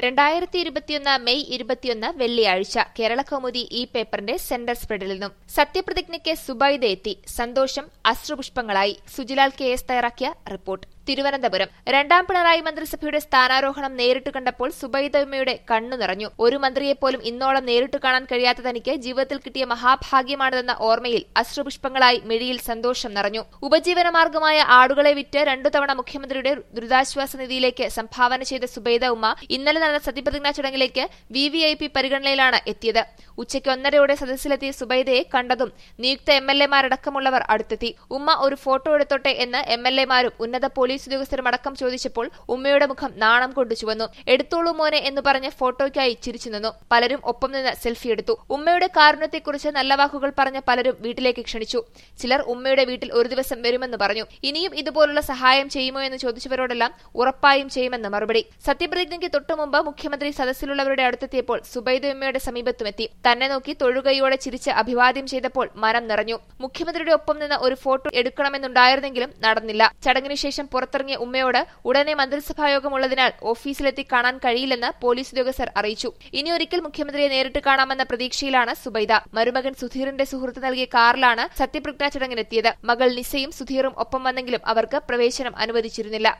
രണ്ടായിരത്തി ഇരുപത്തിയൊന്ന് മെയ് ഇരുപത്തിയൊന്ന് വെള്ളിയാഴ്ച കേരള കൗമുദി ഈ പേപ്പറിന്റെ സെന്റർ സ്പ്രെഡിൽ നിന്നും സത്യപ്രതിജ്ഞയ്ക്ക് സുബൈദ എത്തി സന്തോഷം അശ്രുപുഷ്പങ്ങളായി സുജിലാൽ കെ എസ് തയ്യാറാക്കിയ റിപ്പോർട്ട് തിരുവനന്തപുരം രണ്ടാം പിണറായി മന്ത്രിസഭയുടെ സ്ഥാനാരോഹണം നേരിട്ട് കണ്ടപ്പോൾ സുബൈദമ്മയുടെ കണ്ണു നിറഞ്ഞു ഒരു മന്ത്രിയെപ്പോലും ഇന്നോളം നേരിട്ട് കാണാൻ കഴിയാത്ത തനിക്ക് ജീവിതത്തിൽ കിട്ടിയ മഹാഭാഗ്യമാണിതെന്ന ഓർമ്മയിൽ അശ്രുപുഷ്പങ്ങളായി മിഴിയിൽ സന്തോഷം നിറഞ്ഞു ഉപജീവനമാർഗമായ ആടുകളെ വിറ്റ് രണ്ടു തവണ മുഖ്യമന്ത്രിയുടെ ദുരിതാശ്വാസ നിധിയിലേക്ക് സംഭാവന ചെയ്ത സുബൈദ ഉമ്മ ഇന്നലെ നടന്ന സത്യപ്രതിജ്ഞാ ചടങ്ങിലേക്ക് വി വി ഐ പി പരിഗണനയിലാണ് എത്തിയത് ഉച്ചയ്ക്ക് ഒന്നരയോടെ സദസ്സിലെത്തിയ സുബൈദയെ കണ്ടതും നിയുക്ത എം എൽ എമാരടക്കമുള്ളവർ അടുത്തെത്തി ഉമ്മ ഒരു ഫോട്ടോ എടുത്തോട്ടെ എന്ന് എം എൽ എമാരും ഉന്നത പോലീസ് ഉദ്യോഗസ്ഥരും അടക്കം ചോദിച്ചപ്പോൾ ഉമ്മയുടെ മുഖം നാണം കൊണ്ടു ചുവന്നു എടുത്തോളൂ മോനെ എന്ന് പറഞ്ഞ് ഫോട്ടോയ്ക്കായി ചിരിച്ചു നിന്നു പലരും ഒപ്പം നിന്ന് സെൽഫി എടുത്തു ഉമ്മയുടെ കാരുണ്യത്തെക്കുറിച്ച് നല്ല വാക്കുകൾ പറഞ്ഞ പലരും വീട്ടിലേക്ക് ക്ഷണിച്ചു ചിലർ ഉമ്മയുടെ വീട്ടിൽ ഒരു ദിവസം വരുമെന്ന് പറഞ്ഞു ഇനിയും ഇതുപോലുള്ള സഹായം ചെയ്യുമോ എന്ന് ചോദിച്ചവരോടെല്ലാം ഉറപ്പായും ചെയ്യുമെന്ന് മറുപടി സത്യപ്രതിജ്ഞയ്ക്ക് തൊട്ടുമുമ്പ് മുഖ്യമന്ത്രി സദസ്സിലുള്ളവരുടെ അടുത്തെത്തിയപ്പോൾ സുബൈദുമ്മയുടെ സമീപത്തുമെത്തി തന്നെ നോക്കി തൊഴുകൈയോടെ ചിരിച്ച് അഭിവാദ്യം ചെയ്തപ്പോൾ മനം നിറഞ്ഞു മുഖ്യമന്ത്രിയുടെ ഒപ്പം നിന്ന് ഒരു ഫോട്ടോ എടുക്കണമെന്നുണ്ടായിരുന്നെങ്കിലും നടന്നില്ല ചടങ്ങിന് ശേഷം പുറത്തിറങ്ങിയ ഉമ്മയോട് ഉടനെ മന്ത്രിസഭായോഗം ഉള്ളതിനാൽ ഓഫീസിലെത്തി കാണാൻ കഴിയില്ലെന്ന് പോലീസ് ഉദ്യോഗസ്ഥർ അറിയിച്ചു ഇനിയൊരിക്കൽ മുഖ്യമന്ത്രിയെ നേരിട്ട് കാണാമെന്ന പ്രതീക്ഷയിലാണ് സുബൈദ മരുമകൻ സുധീറിന്റെ സുഹൃത്ത് നൽകിയ കാറിലാണ് സത്യപ്രതിജ്ഞാ ചടങ്ങിനെത്തിയത് മകൾ നിസയും സുധീറും ഒപ്പം വന്നെങ്കിലും അവർക്ക് പ്രവേശനം അനുവദിച്ചിരുന്നില്ല